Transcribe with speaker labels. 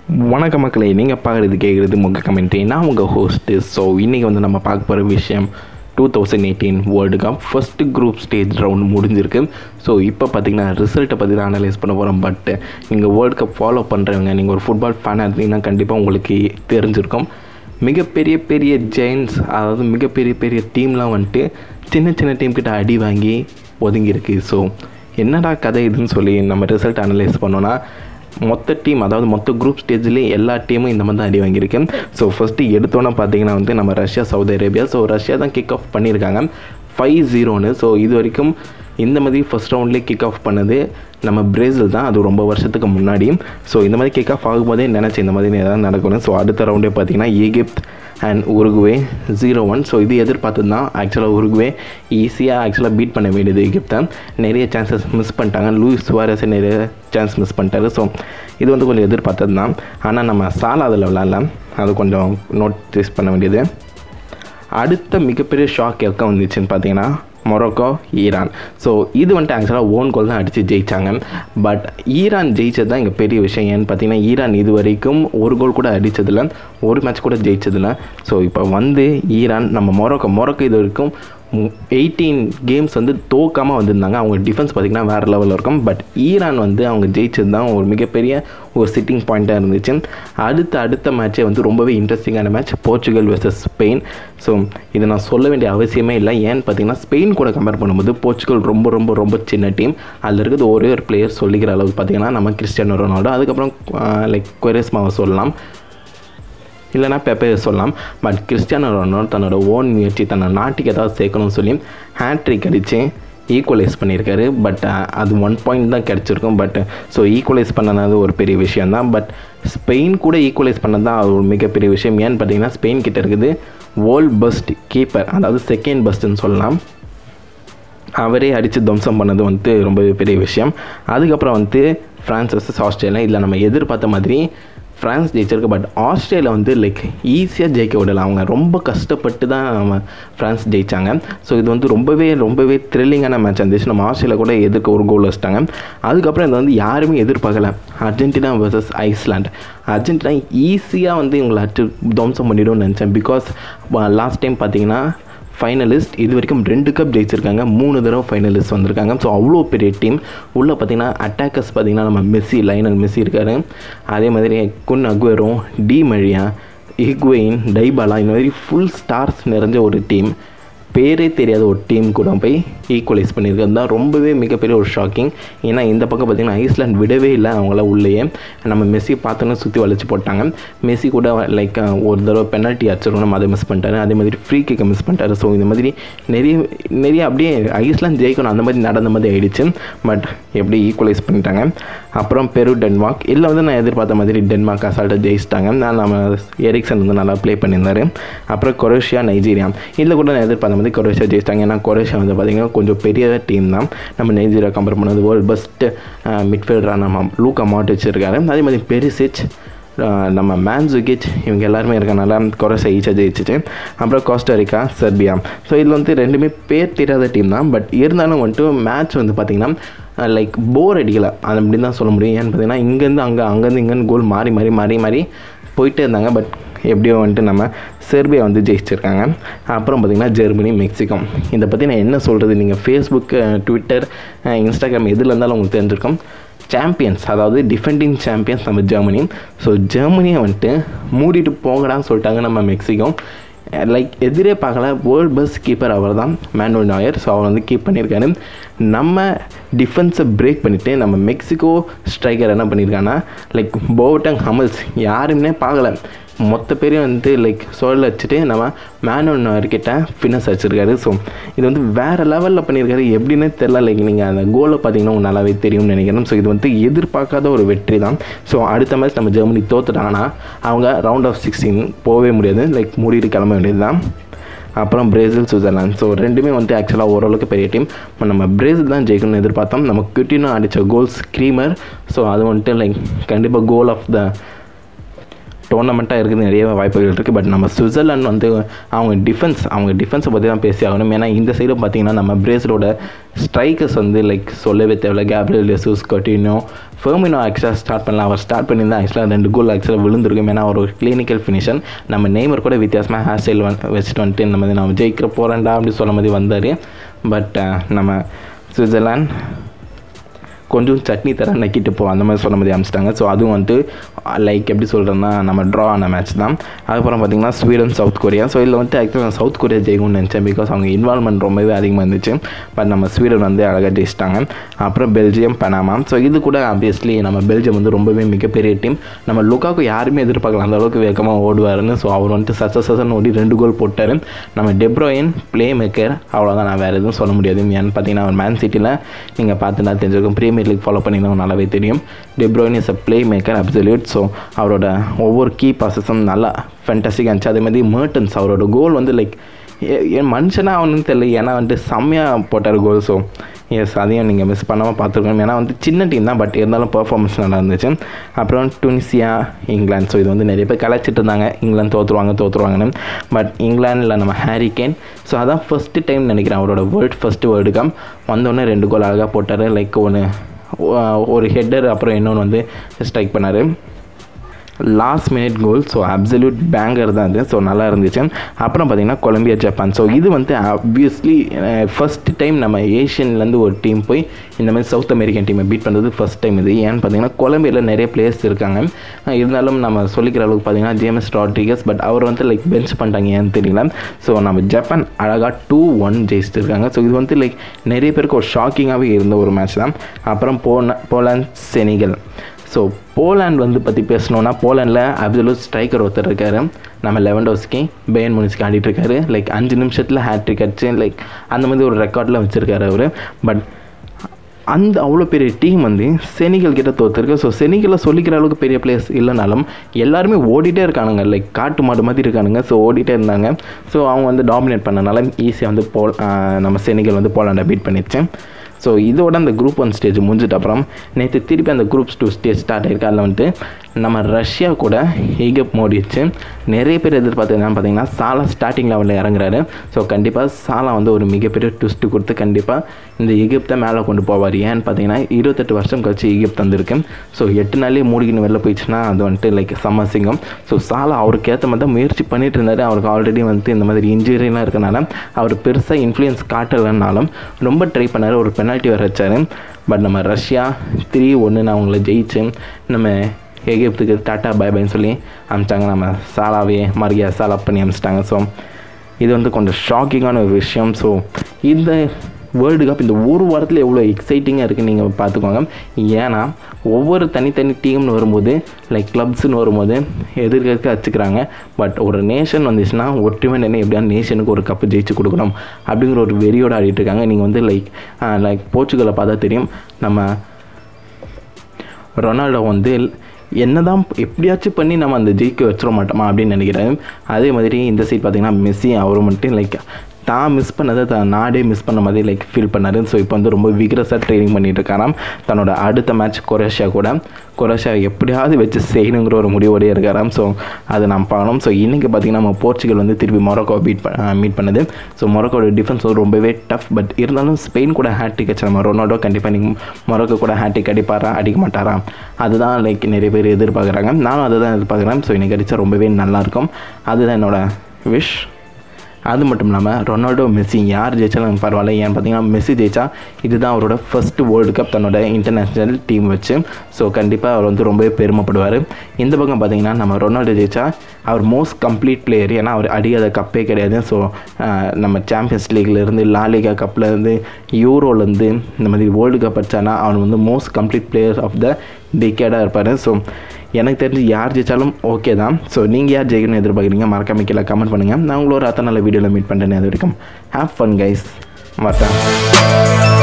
Speaker 1: வணக்க மக்களே நீங்கள் பார்க்குறது கேட்குறது உங்கள் கமெண்ட்ரி நான் உங்கள் ஹோஸ்ட்டு ஸோ இன்றைக்கி வந்து நம்ம பார்க்க போகிற விஷயம் two thousand eighteen world cup first group stage round முடிஞ்சிருக்கு ஸோ இப்போ பார்த்தீங்கன்னா ரிசல்ட்டை பற்றி தான் அனலைஸ் பண்ண போகிறோம் பட் நீங்கள் வேர்ல்டு கப் ஃபாலோ பண்ணுறவங்க நீங்கள் ஒரு ஃபுட்பால் ஃபேனாக இருந்தீங்கன்னா கண்டிப்பாக உங்களுக்கு தெரிஞ்சிருக்கும் மிகப்பெரிய பெரிய ஜெயின்ஸ் அதாவது மிகப்பெரிய பெரிய டீம்லாம் வந்துட்டு சின்ன சின்ன டீம் கிட்ட அடி வாங்கி ஒதுங்கியிருக்கு ஸோ என்னடா கதை இதுன்னு சொல்லி நம்ம ரிசல்ட் அனலைஸ் பண்ணோன்னா மொத்த டீம் அதாவது மொத்த குரூப் ஸ்டேஜ்லேயும் எல்லா டீமும் இந்த மாதிரி தான் அடி வாங்கியிருக்கு ஸோ ஃபஸ்ட்டு எடுத்தோன்னே பார்த்தீங்கன்னா வந்து நம்ம Russia Saudi Arabia so Russia தான் கிக் ஆஃப் பண்ணியிருக்காங்க ஃபைவ் ஜீரோன்னு ஸோ இது வரைக்கும் இந்த மாதிரி ஃபஸ்ட் ரவுண்ட்லேயே கிக் ஆஃப் பண்ணது நம்ம பிரேசில் தான் அது ரொம்ப வருஷத்துக்கு முன்னாடி ஸோ இந்த மாதிரி கிக் ஆஃப் ஆகும்போதே நினச்சி இந்த மாதிரி ஏதாவது நடக்கணும் ஸோ அடுத்த ரவுண்டே பார்த்தீங்கன்னா Egypt and Uruguay zero one so இது எதிர்பார்த்தது தான் ஆக்சுவலாக உருகுவே ஈஸியாக ஆக்சுவலாக பீட் பண்ண வேண்டியது எகிப்தை நிறைய சான்சஸ் மிஸ் பண்ணிட்டாங்க லூயிஸ் சுவாரஸ் நிறைய சான்ஸ் மிஸ் பண்ணிட்டாரு ஸோ இது வந்து கொஞ்சம் எதிர்பார்த்தது தான் ஆனால் நம்ம சாலா அதில் விளாட்ல அது கொஞ்சம் நோட்டீஸ் பண்ண வேண்டியது அடுத்த மிகப்பெரிய ஷாக் எங்கே வந்துச்சுன்னு பார்த்தீங்கன்னா மொரோக்கோ ஈரான் ஸோ இது வந்துட்டு ஆக்சுவலாக ஓன் கோல் தான் அடித்து ஜெயித்தாங்க பட் ஈரான் ஜெயிச்சது தான் இங்கே பெரிய விஷயம் ஏன்னு பார்த்தீங்கன்னா ஈரான் இது வரைக்கும் ஒரு கோல் கூட அடித்ததில்ல ஒரு மேட்ச் கூட ஜெயிச்சதில்ல ஸோ இப்போ வந்து ஈரான் நம்ம மொரோக்கோ மொரோக்கோ இது வரைக்கும் எயிட்டீன் கேம்ஸ் வந்து தோக்காமல் வந்திருந்தாங்க அவங்க டிஃபென்ஸ் பார்த்திங்கன்னா வேறு லெவலில் இருக்கும் பட் ஈரான் வந்து அவங்க ஜெயிச்சது தான் ஒரு மிகப்பெரிய ஒரு சிட்டிங் பாயிண்ட்டாக இருந்துச்சு அடுத்த அடுத்த மேட்ச்சே வந்து ரொம்பவே இன்ட்ரெஸ்டிங்கான match Portugal versus Spain so இதை நான் சொல்ல வேண்டிய அவசியமே இல்லை ஏன்னு பார்த்தீங்கன்னா ஸ்பெயின் கூட கம்பேர் பண்ணும்போது போர்ச்சுகல் ரொம்ப ரொம்ப ரொம்ப சின்ன டீம் அதில் இருக்கிறது ஒரே ஒரு பிளேயர் சொல்லிக்கிற அளவுக்கு பார்த்தீங்கன்னா நம்ம கிறிஸ்டியானோ ரொனால்டோ அதுக்கப்புறம் லைக் கொரேஸ்மாவை சொல்லலாம் இல்லைனா பெப்பே சொல்லலாம் பட் கிறிஸ்டியானோ ரொனால்டோ தன்னோட ஓன் முயற்சி தன்னோட நாட்டுக்கு ஏதாவது சேர்க்கணும்னு சொல்லி ஹேட்ரிக் அடித்து ஈக்குவலைஸ் பண்ணியிருக்காரு பட் அது ஒன் பாயிண்ட் தான் கிடச்சிருக்கும் பட் ஸோ ஈக்குவலைஸ் பண்ணது ஒரு பெரிய விஷயம் தான் பட் ஸ்பெயின் கூட ஈக்குவலைஸ் பண்ணது தான் அது ஒரு மிகப்பெரிய விஷயம் ஏன்னு பார்த்தீங்கன்னா ஸ்பெயின் கிட்ட இருக்குது வேர்ல்ட் பெஸ்ட் கீப்பர் அதாவது செகண்ட் பெஸ்ட்டுன்னு சொல்லலாம் அவரே அடித்து துவம்சம் பண்ணது வந்துட்டு ரொம்பவே பெரிய விஷயம் அதுக்கப்புறம் வந்து ஃப்ரான்ஸ் வர்சஸ் ஆஸ்திரேலியா இதில் நம்ம எதிர்பார்த்த மாதிரி ஃப்ரான்ஸ் ஜெயிச்சிருக்கு பட் ஆஸ்திரேலியா வந்து லைக் ஈஸியாக ஜெயிக்க விடலை அவங்க ரொம்ப கஷ்டப்பட்டு தான் நம்ம ஃப்ரான்ஸ் ஜெயித்தாங்க ஸோ இது வந்து ரொம்பவே ரொம்பவே த்ரில்லிங்கான மேட்ச் இருந்துச்சு நம்ம ஆஸ்திரேலியா கூட எதிர்க்க ஒரு கோல் வச்சிட்டாங்க அதுக்கப்புறம் இது வந்து யாருமே எதிர்பார்க்கல அர்ஜென்டினா வர்சஸ் ஐஸ்லாண்ட் அர்ஜென்டினா ஈஸியாக வந்து இவங்களை அச்சு துவம்சம் பண்ணிடும்னு நினச்சேன் பிகாஸ் லாஸ்ட் டைம் பார்த்தீங்கன்னா ஃபைனலிஸ்ட் இது வரைக்கும் ரெண்டு கப் ஜெயிச்சிருக்காங்க மூணு தடவை ஃபைனலிஸ்ட் வந்திருக்காங்க ஸோ அவ்வளோ பெரிய டீம் உள்ளே பார்த்தீங்கன்னா அட்டாக்கர்ஸ் பார்த்தீங்கன்னா நம்ம மெஸ்ஸி லைனல் மெஸ்ஸி இருக்கார் அதே மாதிரி குன் அக்வேரோ டி மழியா இக்வெயின் டைபாலா இந்த மாதிரி ஃபுல் ஸ்டார்ஸ் நிறைஞ்ச ஒரு டீம் பேரே தெரியாத ஒரு டீம் கூட போய் ஈக்குவலைஸ் பண்ணியிருக்கிறது தான் ரொம்பவே மிகப்பெரிய ஒரு ஷாக்கிங் ஏன்னா இந்த பக்கம் பார்த்திங்கன்னா ஐஸ்லாண்ட் விடவே இல்லை அவங்கள உள்ளேயே நம்ம மெஸ்ஸி பார்த்தோன்னே சுற்றி வளைச்சி போட்டாங்க மெஸ்ஸி கூட லைக் ஒரு தடவை பெனல்ட்டி அடிச்சிருக்கோம் நம்ம அதை மிஸ் பண்ணிட்டாரு அதே மாதிரி ஃப்ரீ கிக்கை மிஸ் பண்ணிட்டாரு ஸோ இந்த மாதிரி நிறைய நிறைய அப்படியே ஐஸ்லாண்ட் ஜெயிக்கணும் அந்த மாதிரி நடந்த மாதிரி ஆயிடுச்சு பட் எப்படி ஈக்குவலைஸ் பண்ணிட்டாங்க அப்புறம் பெரு டென்மார்க் இல்லை வந்து நான் எதிர்பார்த்த மாதிரி டென்மார்க் அசால்ட்டாக ஜெயிச்சிட்டாங்க நான் நம்ம எரிக்சன் வந்து நல்லா ப்ளே பண்ணியிருந்தார் அப்புறம் கொரோஷியா நைஜீரியா இதில் கூட நான் எதிர்பார்த்த மாதிரி கொரோஷியா ஜெயிச்சிட்டாங்க ஏன்னா கொரோஷியா வந்து பார்த்திங்கன்னா கொஞ்சம் பெரிய டீம் தான் நம்ம நைஜீரியா கம்பேர் பண்ணது வேர்ல்டு பெஸ்ட் மிட்ஃபீல்டராக நம்ம லூக்கா மாட் வச்சுருக்காரு அதே மாதிரி பெரிசிச் நம்ம மேன்சுகிச் இவங்க எல்லாருமே இருக்கனால கொரசை ஈஸியாக ஜெயிச்சிச்சு அப்புறம் கோஸ்டரிக்கா செர்பியா ஸோ இதில் வந்து ரெண்டுமே பேர் தெரியாத டீம் தான் பட் இருந்தாலும் வந்துட்டு மேட்ச் வந்து பார்த்திங்கன்னா லைக் போர் அடிக்கலை அது அப்படின்னு தான் சொல்ல முடியும் ஏன்னு பார்த்தீங்கன்னா இங்கேருந்து அங்கே அங்கேருந்து இங்கேருந்து கோல் மாறி மாறி மாறி மாறி போயிட்டே இருந்தாங்க பட் எப்படியோ வந்துட்டு நம்ம செர்பியா வந்து ஜெயிச்சிருக்காங்க அப்புறம் பார்த்திங்கன்னா ஜெர்மனி மெக்சிகோ இதை பற்றி நான் என்ன சொல்கிறது நீங்கள் ஃபேஸ்புக் ட்விட்டர் இன்ஸ்டாகிராம் எதில் இருந்தாலும் உங்களுக்கு தெரிஞ்சிருக்கும் சாம்பியன்ஸ் அதாவது டிஃபெண்டிங் சாம்பியன்ஸ் நம்ம ஜெர்மனி ஸோ ஜெர்மனியை வந்துட்டு மூடிட்டு போங்கடான்னு சொல்லிட்டாங்க நம்ம மெக்சிகோ லைக் எதிரே பார்க்கல வேர்ல்ட் பெஸ்ட் கீப்பர் அவர் தான் மேனுவல் நாயர் ஸோ அவர் வந்து கீப் பண்ணியிருக்காரு நம்ம டிஃபென்ஸை பிரேக் பண்ணிவிட்டு நம்ம மெக்சிகோ ஸ்ட்ரைக்கர் என்ன பண்ணியிருக்காங்கன்னா லைக் போவட்டங் ஹமல்ஸ் யாருமே பார்க்கல மொத்த பேரையும் வந்து லைக் சோழில் வச்சுட்டு நம்ம மேனுவல் நாயர்கிட்ட ஃபினஸ் வச்சுருக்காரு ஸோ இது வந்து வேறு லெவலில் பண்ணியிருக்காரு எப்படின்னே தெரில லைக் நீங்கள் அந்த கோலை பார்த்தீங்கன்னா உங்களுக்கு நல்லாவே தெரியும்னு நினைக்கிறேன் ஸோ இது வந்து எதிர்பார்க்காத ஒரு வெற்றி தான் ஸோ அடுத்த மேட்ச் நம்ம ஜெர்மனி தோத்துட்டாங்கன்னா அவங்க ரவுண்ட் ஆஃப் சிக்ஸ்டீன் போகவே முடியாது லைக் மூடிட்டு கிளம்ப வேண்டியது தான் அப்புறம் பிரேசில் சுவிட்சர்லாந்து ஸோ ரெண்டுமே வந்து ஆக்சுவலாக ஓரளவுக்கு பெரிய டீம் நம்ம பிரேசில் தான் ஜெயிக்கணும்னு எதிர்பார்த்தோம் நம்ம கிட்டினும் அடித்த கோல்ஸ் க்ரீமர் ஸோ அது வந்துட்டு லைக் கண்டிப்பாக கோல் ஆஃப் த டோர்னமெண்ட்டாக இருக்குது நிறைய வாய்ப்புகள் இருக்குது பட் நம்ம சுவிட்சர்லாந்து வந்து அவங்க டிஃபென்ஸ் அவங்க டிஃபென்ஸை பற்றி தான் பேசி ஆகணும் ஏன்னா இந்த சைடு பார்த்தீங்கன்னா நம்ம பிரேசிலோட ஸ்ட்ரைக்கர்ஸ் வந்து லைக் சொல்லவே தேவையில்ல கேப்ரியல் லெசூஸ் கட்டினோ ஃபெர்மினோ ஆக்சுவலாக ஸ்டார்ட் பண்ணலாம் அவர் ஸ்டார்ட் பண்ணியிருந்தா ஆக்சுவலாக ரெண்டு கோல் ஆக்சுவலாக விழுந்திருக்கும் ஏன்னா அவர் ஒரு கிளினிக்கல் ஃபினிஷன் நம்ம நெய்மர் கூட வித்தியாசமாக ஹேர் ஸ்டைல் வந்து வச்சுட்டு வந்துட்டு இந்த மாதிரி நம்ம ஜெயிக்கிற போகிறேன்டா அப்படி சொல்ல மாதிரி வந்தார் பட் நம்ம சுவிட்சர்லாந்து கொஞ்சம் சட்னி தர நக்கிட்டு போ அந்த மாதிரி சொன்ன மாதிரி அமிச்சிட்டாங்க ஸோ அதுவும் வந்துட்டு லைக் எப்படி சொல்கிறேன்னா நம்ம ட்ரா ஆன மேட்ச் தான் அதுக்கப்புறம் பார்த்தீங்கன்னா ஸ்வீடன் சவுத் கொரியா ஸோ இதில் வந்துட்டு ஆக்சுவலாக நான் சவுத் கொரியா ஜெயிக்கும்னு நினச்சேன் பிகாஸ் அவங்க இன்வால்மெண்ட் ரொம்பவே அதிகமாக இருந்துச்சு பட் நம்ம ஸ்வீடன் வந்து அழகாக ஜெயிச்சிட்டாங்க அப்புறம் பெல்ஜியம் பனாமா ஸோ இது கூட ஆப்வியஸ்லி நம்ம பெல்ஜியம் வந்து ரொம்பவே மிகப்பெரிய டீம் நம்ம லுக்காக்கு யாருமே எதிர்பார்க்கலாம் அந்த அளவுக்கு வேகமாக ஓடுவாருன்னு ஸோ அவர் வந்துட்டு சச்ச சசன் ஓடி ரெண்டு கோல் போட்டார் நம்ம டெப்ரோயின் ப்ளே மேக்கர் அவ்வளோதான் நான் வேறு எதுவும் சொல்ல முடியாது ஏன்னு பார்த்தீங்கன்னா அவர் மேன் சிட்டியில் நீங்கள் பார்த்துனா தெரிஞ்சிருக்கும் ப்ரீமியர் லீக் ஃபாலோ பண்ணியிருந்தவங்க நல்லாவே தெரியும் de Bruyne is a play maker absolute so அவரோட ஒவ்வொரு கீ பாசஸும் நல்லா ஃபென்டாஸ்டிக் இருந்துச்சு அதே மாதிரி மேர்டன்ஸ் அவரோட கோல் வந்து லைக் என் மனுஷனாக அவனுன்னு தெரியல ஏன்னா வந்துட்டு செம்மையாக போட்டார் கோல் ஸோ எஸ் அதையும் நீங்கள் மிஸ் பண்ணாமல் பார்த்துருக்கணும் ஏன்னா வந்து சின்ன டீம் தான் பட் இருந்தாலும் பர்ஃபார்மன்ஸ் நல்லா இருந்துச்சு அப்புறம் டுனிசியா இங்கிலாந்து ஸோ இது வந்து நிறைய பேர் கலாச்சிட்டு இருந்தாங்க இங்கிலாந்து தோற்றுருவாங்க தோற்றுருவாங்கன்னு பட் இங்கிலாந்தில் நம்ம ஹாரி கேன் ஸோ அதான் ஃபஸ்ட்டு டைம் நினைக்கிறேன் அவரோட வேர்ல்ட் ஃபஸ்ட்டு வேர்ல்டு கப் வந்தோடனே ரெண்டு கோல் அழகாக போட்டார் லைக் ஒன்று ஒரு ஹெட்டர் அப்புறம் இன்னொன்று வந்து ஸ்ட்ரைக் பண்ணார் last minute goal so absolute banger தான் அது ஸோ நல்லா இருந்துச்சு அப்புறம் பார்த்தீங்கன்னா கொலம்பியா ஜப்பான் ஸோ இது வந்து ஆப்வியஸ்லி ஃபஸ்ட் டைம் நம்ம ஏஷியன்லேருந்து ஒரு டீம் போய் இந்த மாதிரி சவுத் அமெரிக்கன் டீமை பீட் பண்ணுறது ஃபஸ்ட் டைம் இது ஏன்னு பார்த்தீங்கன்னா கொலம்பியாவில் நிறைய பிளேயர்ஸ் இருக்காங்க இருந்தாலும் நம்ம சொல்லிக்கிற அளவுக்கு பார்த்தீங்கன்னா ஜேமஸ் ராட்ரிகஸ் பட் அவர் வந்து லைக் பெஞ்ச் பண்ணிட்டாங்க ஏன்னு தெரியல ஸோ நம்ம ஜப்பான் அழகாக டூ ஒன் ஜெயிச்சிருக்காங்க ஸோ இது வந்து லைக் நிறைய பேருக்கு ஒரு ஷாக்கிங்காகவே இருந்த ஒரு மேட்ச் தான் அப்புறம் போன போலாந்து செனிகல் ஸோ போலாண்ட் வந்து பற்றி பேசணுன்னா போலாண்டில் அப்சல்யூட் ஸ்ட்ரைக்கர் ஒருத்தர் இருக்கார் நம்ம லெவன்டோஸ்கி பேன் முனிஸ்க்கு ஆடிட்டு இருக்காரு லைக் அஞ்சு நிமிஷத்தில் ஹேட்ரிக் அடிச்சு லைக் அந்த மாதிரி ஒரு ரெக்கார்டில் வச்சுருக்காரு அவர் பட் அந்த அவ்வளோ பெரிய டீம் வந்து செனிகல் கிட்ட தோற்றுருக்கு ஸோ செனிகலில் சொல்லிக்கிற அளவுக்கு பெரிய பிளேயர்ஸ் இல்லைனாலும் எல்லாருமே ஓடிட்டே இருக்கானுங்க லைக் காட்டு மாடு மாதிரி இருக்கானுங்க ஸோ ஓடிட்டே இருந்தாங்க ஸோ அவங்க வந்து டாமினேட் பண்ணனால ஈஸியாக வந்து போல் நம்ம செனிகல் வந்து போலாண்டை பீட் பண்ணிடுச்சு ஸோ இதோட அந்த குரூப் ஒன் ஸ்டேஜ் முடிஞ்சிட்ட அப்புறம் நேற்று திருப்பி அந்த குரூப்ஸ் டூ ஸ்டேஜ் ஸ்டார்ட் ஆயிருக்கு அதில் வந்துட்டு நம்ம ரஷ்யா கூட ஈகப் மோடிச்சு நிறைய பேர் எதிர்பார்த்து என்னன்னு பார்த்தீங்கன்னா சாலா ஸ்டார்டிங் லெவலில் இறங்குறாரு ஸோ கண்டிப்பாக சாலா வந்து ஒரு மிகப்பெரிய ட்விஸ்ட்டு கொடுத்து கண்டிப்பாக இந்த எகிப்தை மேலே கொண்டு போவார் ஏன்னு பார்த்தீங்கன்னா இருபத்தெட்டு வருஷம் கழிச்சு எகிப்து வந்திருக்கு ஸோ எட்டு நாளே மூடிக்கின்னு வெளில போயிடுச்சுன்னா அது வந்துட்டு லைக் சமசிங்கம் ஸோ சாலா அவருக்கு ஏற்ற மாதிரி தான் முயற்சி பண்ணிட்டு இருந்தார் அவருக்கு ஆல்ரெடி வந்து இந்த மாதிரி இன்ஜுரிலாம் இருக்கனால அவர் பெருசாக இன்ஃப்ளூயன்ஸ் காட்டலைன்னாலும் ரொம்ப ட்ரை பண்ணார் ஒரு பெனால்ட்டி வர வச்சார் பட் நம்ம ரஷ்யா த்ரீ ஒன்றுன்னு அவங்கள ஜெயிச்சு நம்ம எகிப்துக்கு டாட்டா பை பைன்னு சொல்லி அமிச்சாங்க நம்ம சாலாவே மறுகியா சாலா பண்ணி அமிச்சிட்டாங்க ஸோ இது வந்து கொஞ்சம் ஷாக்கிங்கான ஒரு விஷயம் ஸோ இந்த வேர்ல்டு கப் இந்த ஒரு வாரத்தில் எவ்வளோ எக்ஸைட்டிங்காக இருக்குன்னு நீங்கள் பார்த்துக்கோங்க ஏன்னா ஒவ்வொரு தனித்தனி டீம்னு வரும்போது லைக் கிளப்ஸ்னு வரும்போது எதிர்க்க வச்சுக்கிறாங்க பட் ஒரு நேஷன் வந்துச்சுன்னா ஒற்றுமை நின்று எப்படியா நேஷனுக்கு ஒரு கப்பு ஜெயிச்சு கொடுக்கணும் அப்படிங்கிற ஒரு வெறியோடு ஆடிட்டு இருக்காங்க நீங்கள் வந்து லைக் லைக் போர்ச்சுகலை பார்த்தா தெரியும் நம்ம ரொனால்டோ வந்து என்னதான் எப்படியாச்சும் பண்ணி நம்ம அந்த ஜெயிக்க வச்சிட மாட்டோமா அப்படின்னு நினைக்கிறேன் அதே மாதிரி இந்த சைட் பார்த்தீங்கன்னா மெஸ்ஸி அவர் மட்டும் லைக் தான் மிஸ் பண்ணதை தான் நாடே மிஸ் பண்ண மாதிரி லைக் ஃபீல் பண்ணார் ஸோ இப்போ வந்து ரொம்ப விக்ரஸாக ட்ரைனிங் பண்ணிட்டு இருக்காராம் தன்னோட அடுத்த மேட்ச் கொரேஷியா கூட கொரேஷியா எப்படியாவது வச்சு செய்யணுங்கிற ஒரு முடிவோடய இருக்காராம் ஸோ அதை நாம் பார்க்கணும் ஸோ இன்றைக்கி பார்த்திங்கன்னா நம்ம போர்ச்சுகல் வந்து திருப்பி மொரக்கோ பீட் மீட் பண்ணது ஸோ மொரக்கோட டிஃபென்ஸ் வந்து ரொம்பவே டஃப் பட் இருந்தாலும் ஸ்பெயின் கூட ஹேட்ரிக் அடிச்ச நம்ம ரொனால்டோ கண்டிப்பாக நீங்கள் மொரக்கோ கூட ஹேட்ரிக் அடிப்பாரா அடிக்க மாட்டாரா அதுதான் லைக் நிறைய பேர் எதிர்பார்க்குறாங்க நானும் அதை தான் எதிர்பார்க்குறேன் ஸோ இன்றைக்கி அடித்தா ரொம்பவே நல்லாயிருக்கும் அதுதான் என்னோடய விஷ் அது மட்டும் இல்லாமல் ரொனால்டோ மெஸ்ஸி யார் ஜெயிச்சாலும் பரவாயில்ல ஏன்னு பார்த்தீங்கன்னா மெஸ்ஸி ஜெயிச்சா இதுதான் அவரோட ஃபஸ்ட்டு வேர்ல்டு கப் தன்னோட இன்டர்நேஷ்னல் டீம் வச்சு ஸோ கண்டிப்பாக அவர் வந்து ரொம்பவே பெருமைப்படுவார் இந்த பக்கம் பார்த்தீங்கன்னா நம்ம ரொனால்டோ ஜெயிச்சா அவர் மோஸ்ட் கம்ப்ளீட் பிளேயர் ஏன்னா அவர் அடியாத கப்பே கிடையாது ஸோ நம்ம சாம்பியன்ஸ் லீக்லேருந்து லாலிகா கப்லேருந்து யூரோலேருந்து இந்த மாதிரி வேர்ல்டு கப் அடிச்சானா அவன் வந்து most complete player of the டிகேடாக இருப்பார் ஸோ எனக்கு தெரிஞ்சு யார் ஜெயிச்சாலும் ஓகே தான் ஸோ நீங்கள் யார் ஜெயிக்கணும்னு எதிர்பார்க்குறீங்க மறக்காம கீழே கமெண்ட் பண்ணுங்கள் நான் உங்களோட அத்தனை நல்ல வீடியோவில் மீட் பண்ணுறேன் அது வரைக்கும் ஹேவ் ஃபன் கைஸ் வரட்டேன்